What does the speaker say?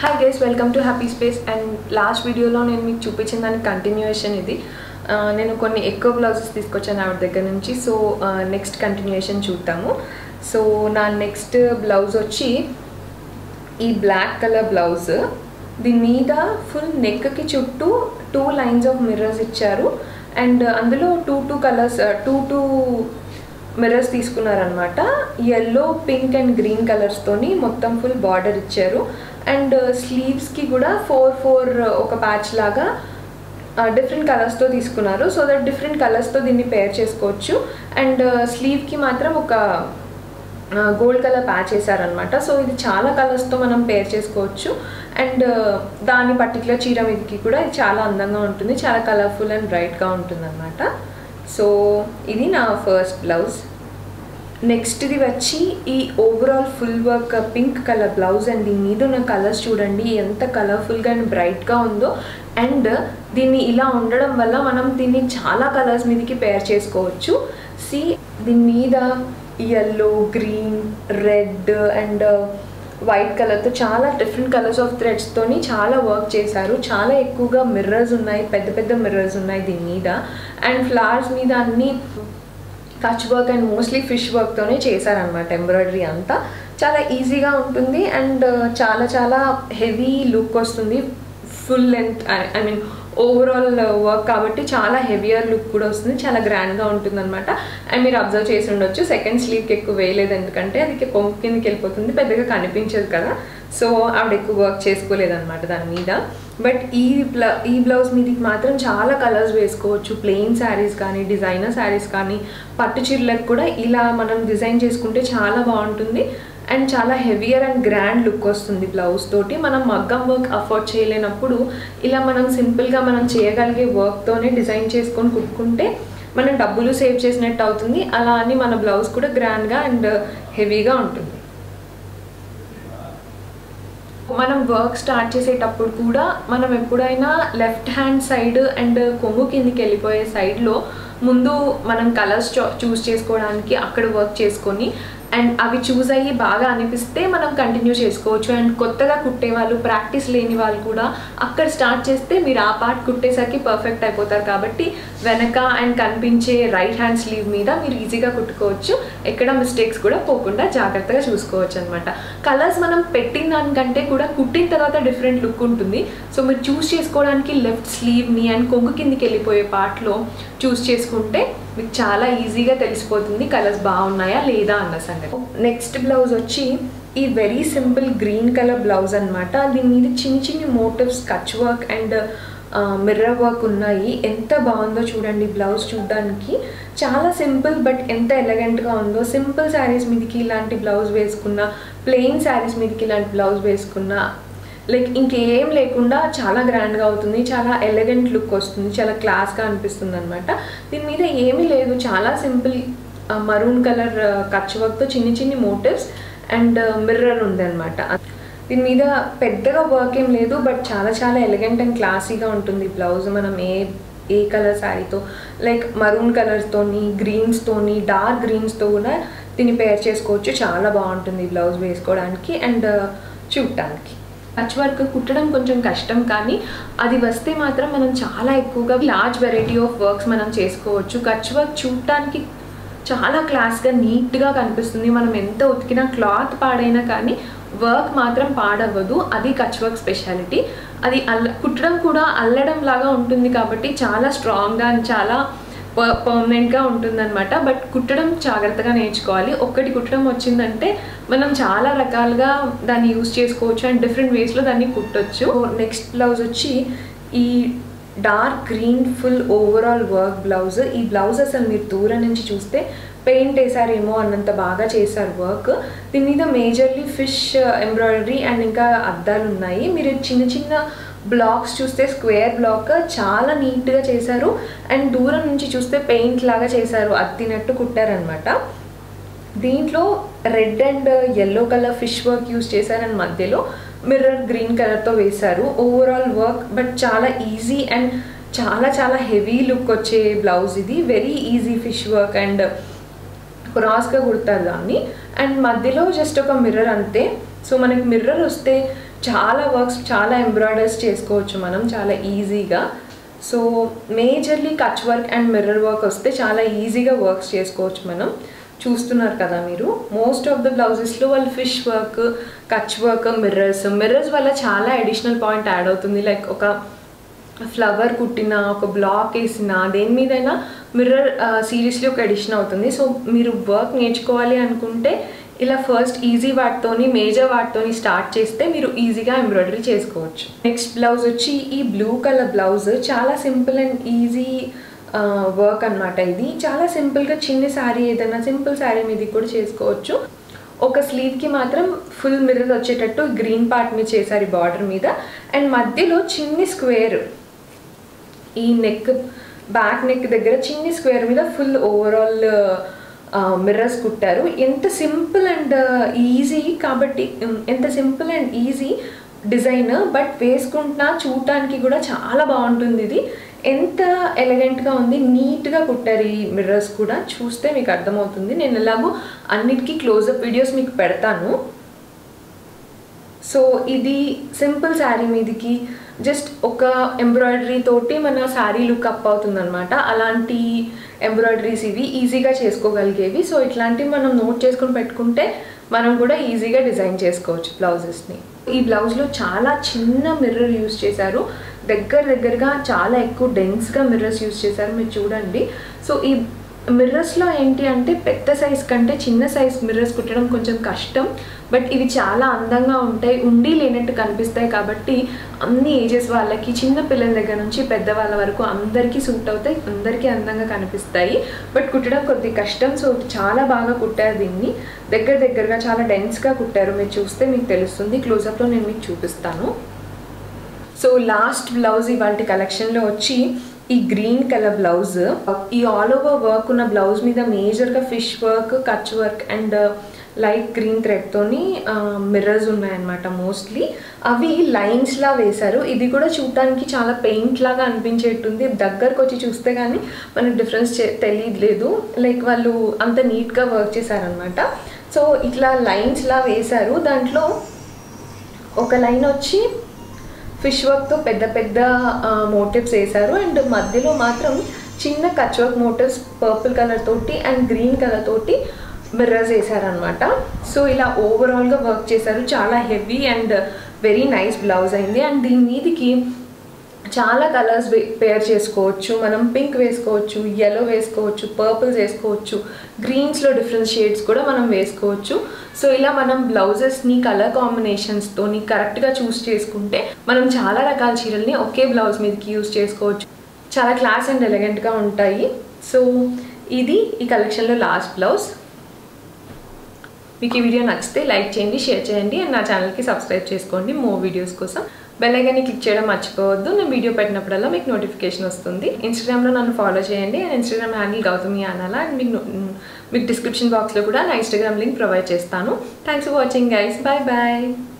hi guys welcome to happy space and last వీడియోలో నేను మీకు చూపించిన దానికి కంటిన్యూయేషన్ ఇది ఆ, నేను కొన్ని ఎక్కువ బ్లౌజెస్ తీసుకొచ్చాను ఆవిడ దగ్గర నుంచి సో నెక్స్ట్ కంటిన్యూయేషన్ చూద్దాము సో నా నెక్స్ట్ బ్లౌజ్ వచ్చి ఈ బ్లాక్ కలర్ బ్లౌజ్ దీని మీద ఫుల్ నెక్కి చుట్టూ టూ లైన్స్ ఆఫ్ మిర్రర్స్ ఇచ్చారు అండ్ అందులో two two colours two two mirrors తీసుకున్నారనమాట ఎల్లో పింక్ అండ్ గ్రీన్ కలర్స్తోని మొత్తం ఫుల్ బార్డర్ ఇచ్చారు అండ్ స్లీవ్స్కి కూడా ఫోర్ ఫోర్ ఒక ప్యాచ్ లాగా డిఫరెంట్ కలర్స్తో తీసుకున్నారు సో దట్ డిఫరెంట్ కలర్స్తో దీన్ని పేర్ చేసుకోవచ్చు అండ్ స్లీవ్కి మాత్రం ఒక గోల్డ్ కలర్ ప్యాచ్ వేసారనమాట సో ఇది చాలా కలర్స్తో మనం పేర్ చేసుకోవచ్చు అండ్ దాని పర్టికులర్ చీర మీదకి కూడా ఇది చాలా అందంగా ఉంటుంది చాలా కలర్ఫుల్ అండ్ బ్రైట్గా ఉంటుంది అనమాట సో ఇది నా ఫస్ట్ బ్లౌజ్ నెక్స్ట్ది వచ్చి ఈ overall full work pink colour blouse and దీని మీద ఉన్న కలర్స్ చూడండి ఎంత కలర్ఫుల్గా అండ్ బ్రైట్గా ఉందో అండ్ దీన్ని ఇలా ఉండడం వల్ల మనం దీన్ని చాలా కలర్స్ మీదకి పేర్ చేసుకోవచ్చు సి దీని మీద yellow green red and white కలర్తో చాలా డిఫరెంట్ కలర్స్ ఆఫ్ థ్రెడ్స్తోని చాలా వర్క్ చేశారు చాలా ఎక్కువగా మిర్రర్స్ ఉన్నాయి పెద్ద పెద్ద మిర్రర్స్ ఉన్నాయి దీని మీద అండ్ ఫ్లవర్స్ మీద అన్ని Kutch work and mostly fish వర్క్తోనే చేశారనమాట ఎంబ్రాయిడరీ అంతా చాలా ఈజీగా ఉంటుంది అండ్ చాలా చాలా హెవీ లుక్ వస్తుంది full length I mean overall work కాబట్టి చాలా హెవియర్ లుక్ కూడా వస్తుంది చాలా గ్రాండ్గా ఉంటుంది అనమాట అండ్ మీరు అబ్జర్వ్ చేసి ఉండొచ్చు సెకండ్ స్లీవ్కి ఎక్కువ వేయలేదు ఎందుకంటే అది పొంగు కిందకి వెళ్ళిపోతుంది పెద్దగా కనిపించదు కదా సో ఆవిడ ఎక్కువ వర్క్ చేసుకోలేదన్నమాట దాని మీద బట్ ఈ బ్ల ఈ బ్లౌజ్ మీదకి మాత్రం చాలా కలర్స్ వేసుకోవచ్చు ప్లెయిన్ శారీస్ కానీ డిజైనర్ శారీస్ కానీ పట్టు చీరలకు కూడా ఇలా మనం డిజైన్ చేసుకుంటే చాలా బాగుంటుంది అండ్ చాలా హెవియర్ అండ్ గ్రాండ్ లుక్ వస్తుంది బ్లౌజ్ తోటి మనం మగ్గం వర్క్ అఫోర్డ్ చేయలేనప్పుడు ఇలా మనం సింపుల్గా మనం చేయగలిగే వర్క్తోనే డిజైన్ చేసుకొని కుట్టుకుంటే మనం డబ్బులు సేవ్ చేసినట్టు అవుతుంది అలా అని మన బ్లౌజ్ కూడా గ్రాండ్గా అండ్ హెవీగా ఉంటుంది మనం వర్క్ స్టార్ట్ చేసేటప్పుడు కూడా మనం ఎప్పుడైనా లెఫ్ట్ హ్యాండ్ సైడ్ అండ్ కొమ్ము కిందికి వెళ్ళిపోయే సైడ్లో ముందు మనం కలర్స్ చూస్ చేసుకోవడానికి అక్కడ వర్క్ చేసుకొని అండ్ అవి చూస్ అయ్యి బాగా అనిపిస్తే మనం కంటిన్యూ చేసుకోవచ్చు అండ్ కొత్తగా కుట్టే వాళ్ళు ప్రాక్టీస్ లేని వాళ్ళు కూడా అక్కడ స్టార్ట్ చేస్తే మీరు ఆ పార్ట్ కుట్టేసరికి పర్ఫెక్ట్ అయిపోతారు కాబట్టి వెనక అండ్ కనిపించే రైట్ హ్యాండ్ స్లీవ్ మీద మీరు ఈజీగా కుట్టుకోవచ్చు ఎక్కడ మిస్టేక్స్ కూడా పోకుండా జాగ్రత్తగా చూసుకోవచ్చు అనమాట కలర్స్ మనం పెట్టిన దానికంటే కూడా కుట్టిన తర్వాత డిఫరెంట్ లుక్ ఉంటుంది సో మీరు చూస్ చేసుకోవడానికి లెఫ్ట్ స్లీవ్ని అండ్ కొంగు కిందికి వెళ్ళిపోయే పార్ట్లో చూస్ చేసుకుంటే మీకు చాలా ఈజీగా తెలిసిపోతుంది కలర్స్ బాగున్నాయా లేదా అన్న సంగతి నెక్స్ట్ బ్లౌజ్ వచ్చి ఈ very simple green colour blouse అనమాట దీని మీద చిన్ని చిన్ని motifs Kutch work and mirror work ఉన్నాయి ఎంత బాగుందో చూడండి బ్లౌజ్ చూడడానికి చాలా సింపుల్ బట్ ఎంత ఎలగెంట్గా ఉందో సింపుల్ శారీస్ మీదకి ఇలాంటి బ్లౌజ్ వేసుకున్న ప్లెయిన్ శారీస్ మీదకి ఇలాంటి బ్లౌజ్ వేసుకున్న లైక్ ఇంకేం లేకుండా చాలా గ్రాండ్గా అవుతుంది చాలా ఎలిగెంట్ లుక్ వస్తుంది చాలా క్లాస్గా అనిపిస్తుంది అనమాట దీని మీద ఏమీ లేదు చాలా సింపుల్ మరూన్ కలర్ కచ్ వర్క్తో చిన్ని చిన్ని మోటివ్స్ అండ్ మిర్రర్ ఉందన్నమాట దీని మీద పెద్దగా వర్క్ ఏం లేదు బట్ చాలా చాలా ఎలిగెంట్ అండ్ క్లాసీగా ఉంటుంది బ్లౌజ్ మనం ఏ ఏ కలర్ శారీతో లైక్ మరూన్ కలర్స్తోని గ్రీన్స్తోని డార్క్ గ్రీన్స్తో కూడా దీన్ని పేర్ చేసుకోవచ్చు చాలా బాగుంటుంది బ్లౌజ్ వేసుకోవడానికి అండ్ చూడటానికి కచ్ వర్క్ కుట్టడం కొంచెం కష్టం కానీ అది వస్తే మాత్రం మనం చాలా ఎక్కువగా లార్జ్ వెరైటీ ఆఫ్ వర్క్స్ మనం చేసుకోవచ్చు కచ్ వర్క్ చూడటానికి చాలా క్లాస్గా నీట్గా కనిపిస్తుంది మనం ఎంత ఉతికినా క్లాత్ పాడైనా కానీ వర్క్ మాత్రం పాడవ్వదు అది కచ్ వర్క్ స్పెషాలిటీ అది అల్ల కుట్టడం కూడా అల్లడం లాగా ఉంటుంది కాబట్టి చాలా స్ట్రాంగ్గా అండ్ చాలా పర్ పర్మనెంట్గా ఉంటుందన్నమాట బట్ కుట్టడం జాగ్రత్తగా నేర్చుకోవాలి ఒక్కటి కుట్టడం వచ్చిందంటే మనం చాలా రకాలుగా దాన్ని యూస్ చేసుకోవచ్చు అండ్ డిఫరెంట్ వేస్లో దాన్ని కుట్టొచ్చు నెక్స్ట్ బ్లౌజ్ వచ్చి ఈ dark green full overall work blouse ఈ బ్లౌజ్ అసలు మీరు దూరం నుంచి చూస్తే పెయింట్ వేసారేమో అన్నంత బాగా చేశారు వర్క్ దీని మీద మేజర్లీ ఫిష్ ఎంబ్రాయిడరీ అండ్ ఇంకా అద్దాలు ఉన్నాయి మీరు చిన్న చిన్న బ్లాక్స్ చూస్తే స్క్వేర్ బ్లాక్ చాలా నీట్గా చేశారు అండ్ దూరం నుంచి చూస్తే పెయింట్ లాగా చేశారు అద్దినట్టు కుట్టారనమాట దీంట్లో red and yellow colour fish work use చేశారని మధ్యలో మిర్రర్ గ్రీన్ కలర్తో వేశారు ఓవరాల్ వర్క్ బట్ చాలా ఈజీ అండ్ చాలా చాలా హెవీ లుక్ వచ్చే బ్లౌజ్ ఇది very easy fish work and క్రాస్గా కుడతారు దాన్ని అండ్ మధ్యలో జస్ట్ ఒక మిర్రర్ అంతే సో మనకి మిర్రర్ వస్తే చాలా వర్క్స్ చాలా ఎంబ్రాయిడర్స్ చేసుకోవచ్చు మనం చాలా ఈజీగా so majorly Kutch work and mirror work వస్తే చాలా ఈజీగా వర్క్స్ చేసుకోవచ్చు మనం చూస్తున్నారు కదా మీరు మోస్ట్ ఆఫ్ ద బ్లౌజెస్లో వాళ్ళు fish work Kutch work mirrors mirrors వల్ల చాలా అడిషనల్ పాయింట్ యాడ్ అవుతుంది లైక్ ఒక ఫ్లవర్ కుట్టిన ఒక బ్లాక్ వేసిన దేని మీదైనా మిర్రర్ సీరియస్లీ ఒక ఎడిషన్ అవుతుంది సో మీరు వర్క్ నేర్చుకోవాలి అనుకుంటే ఇలా ఫస్ట్ ఈజీ వాటితోని మేజర్ వాటితోని స్టార్ట్ చేస్తే మీరు ఈజీగా ఎంబ్రాయిడరీ చేసుకోవచ్చు నెక్స్ట్ బ్లౌజ్ వచ్చి ఈ బ్లూ కలర్ బ్లౌజ్ చాలా సింపుల్ అండ్ ఈజీ వర్క్ అనమాట ఇది చాలా సింపుల్గా చిన్న శారీ ఏదైనా సింపుల్ శారీ మీద కూడా చేసుకోవచ్చు ఒక స్లీవ్కి మాత్రం ఫుల్ మిర్రర్ వచ్చేటట్టు గ్రీన్ పార్ట్ మీద చేశారు బార్డర్ మీద అండ్ మధ్యలో చిన్ని స్క్వేర్ ఈ నెక్ బ్యాక్ నెక్ దగ్గర చిన్ని స్క్వేర్ మీద ఫుల్ ఓవరాల్ మిర్రర్స్ కుట్టారు ఎంత సింపుల్ అండ్ ఈజీ కాబట్టి ఎంత simple and easy design but వేసుకుంటున్నా చూడటానికి కూడా చాలా బాగుంటుంది ఇది ఎంత ఎలిగెంట్గా ఉంది నీట్గా కుట్టారు ఈ మిర్రర్స్ కూడా చూస్తే మీకు అర్థమవుతుంది నేను ఎలాగో అన్నిటికీ క్లోజప్ వీడియోస్ మీకు పెడతాను సో ఇది సింపుల్ శారీ మీదకి జస్ట్ ఒక ఎంబ్రాయిడరీ తోటి మన శారీ లుక్ అప్ అవుతుంది అనమాట అలాంటి ఎంబ్రాయిడరీస్ ఇవి ఈజీగా చేసుకోగలిగేవి సో ఇట్లాంటివి మనం నోట్ చేసుకుని పెట్టుకుంటే మనం కూడా ఈజీగా డిజైన్ చేసుకోవచ్చు బ్లౌజెస్ని ఈ బ్లౌజ్లో చాలా చిన్న మిర్రర్ యూస్ చేశారు దగ్గర దగ్గరగా చాలా ఎక్కువ డెన్స్గా మిర్రర్స్ యూస్ చేశారు మీరు చూడండి సో ఈ మిర్రర్స్లో ఏంటి అంటే పెద్ద సైజ్ కంటే చిన్న సైజ్ మిర్రర్స్ కుట్టడం కొంచెం కష్టం బట్ ఇవి చాలా అందంగా ఉంటాయి ఉండి లేనట్టు కనిపిస్తాయి కాబట్టి అన్ని ఏజెస్ వాళ్ళకి చిన్న పిల్లల దగ్గర నుంచి పెద్దవాళ్ళ వరకు అందరికీ సూట్ అవుతాయి అందరికీ అందంగా కనిపిస్తాయి బట్ కుట్టడం కొద్ది కష్టం సో చాలా బాగా కుట్టారు దీన్ని దగ్గర దగ్గరగా చాలా డెన్స్గా కుట్టారు మీరు చూస్తే మీకు తెలుస్తుంది క్లోజప్లో నేను మీకు చూపిస్తాను సో లాస్ట్ బ్లౌజ్ ఇవాళ కలెక్షన్లో వచ్చి ఈ గ్రీన్ కలర్ బ్లౌజ్ ఈ ఆల్ ఓవర్ వర్క్ ఉన్న బ్లౌజ్ మీద మేజర్గా fish work Kutch work and light green థ్రెడ్తోని మిర్రర్స్ ఉన్నాయన్నమాట మోస్ట్లీ అవి లైన్స్లా వేశారు ఇది కూడా చూడటానికి చాలా పెయింట్ లాగా అనిపించేటుంది దగ్గరకు వచ్చి చూస్తే కానీ మనకు డిఫరెన్స్ తెలియలేదు లైక్ వాళ్ళు అంత నీట్గా వర్క్ చేశారనమాట సో ఇట్లా లైన్స్లా వేశారు దాంట్లో ఒక లైన్ వచ్చి ఫిష్ వర్క్తో పెద్ద పెద్ద మోటివ్స్ వేశారు అండ్ మధ్యలో మాత్రం చిన్న Kutch work motifs purple colour తోటి అండ్ గ్రీన్ కలర్ తోటి మిర్రర్స్ వేసారనమాట సో ఇలా ఓవరాల్గా వర్క్ చేశారు చాలా heavy and very nice blouse అయింది అండ్ దీని మీదికి చాలా కలర్స్ పేర్ చేసుకోవచ్చు మనం పింక్ వేసుకోవచ్చు ఎల్లో వేసుకోవచ్చు పర్పుల్స్ వేసుకోవచ్చు గ్రీన్స్లో డిఫరెంట్ షేడ్స్ కూడా మనం వేసుకోవచ్చు సో ఇలా మనం బ్లౌజెస్ని కలర్ కాంబినేషన్స్తోని కరెక్ట్గా చూస్ చేసుకుంటే మనం చాలా రకాల చీరల్ని ఒకే బ్లౌజ్ మీదకి యూస్ చేసుకోవచ్చు చాలా క్లాస్ అండ్ ఎలిగెంట్గా ఉంటాయి సో ఇది ఈ కలెక్షన్లో లాస్ట్ బ్లౌజ్ మీకు ఈ వీడియో నచ్చితే లైక్ చేయండి షేర్ చేయండి అండ్ నా ఛానల్కి సబ్స్క్రైబ్ చేసుకోండి మోర్ వీడియోస్ కోసం బెల్ ఐకాన్ని క్లిక్ చేయడం మర్చిపోవద్దు నేను వీడియో పెట్టినప్పుడల్లా మీకు నోటిఫికేషన్ వస్తుంది ఇన్స్టాగ్రామ్లో నన్ను ఫాలో చేయండి అండ్ ఇన్స్టాగ్రామ్ హ్యాండిల్ గౌతమి అనాలా అండ్ మీకు మీకు డిస్క్రిప్షన్ బాక్స్లో కూడా నా ఇన్స్టాగ్రామ్ లింక్ ప్రొవైడ్ చేస్తాను thanks for watching guys bye bye